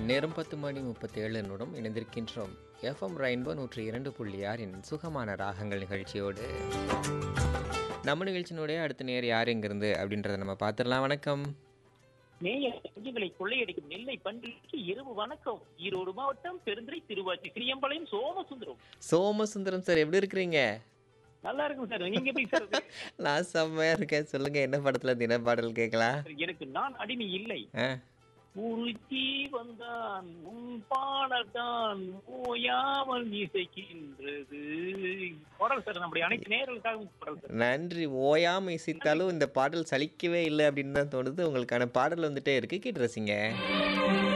நேரம் பத்து மணி முப்பத்தி ஏழு நிமிடம் இணைந்திருக்கின்றோம் எஃப்எம் ரெயின்போ நூற்றி இரண்டு புள்ளி ஆறின் சுகமான ராகங்கள் நிகழ்ச்சியோடு நம்ம நிகழ்ச்சியினுடைய அடுத்த நேர் யார் எங்கிருந்து அப்படின்றத நம்ம பார்த்துடலாம் வணக்கம் நேய நெஞ்சுகளை கொள்ளையடிக்கும் நெல்லை பன்றிக்கு இரவு வணக்கம் ஈரோடு மாவட்டம் பெருந்துறை திருவாச்சி கிரியம்பாளையம் சோமசுந்தரம் சோமசுந்தரம் சார் எப்படி இருக்கிறீங்க நல்லா இருக்கும் சார் நீங்க எப்படி சார் இருக்கு? நான் செம்மையா இருக்கேன் சொல்லுங்க என்ன படத்துல தின பாடல் கேட்கலாம் எனக்கு நான் அடிமை இல்லை ஆ, உருக்கி வந்தான் உன் பாடத்தான் ஓயாமல் இசைக்கின்றது பாடல் சார் நம்முடைய அனைத்து நேர்களுக்காகவும் பாடல் சார் நன்றி ஓயாம இசைத்தாலும் இந்த பாடல் சலிக்கவே இல்லை அப்படின்னு தான் தோணுது உங்களுக்கான பாடல் வந்துட்டே இருக்கு கேட்டு ரசிங்க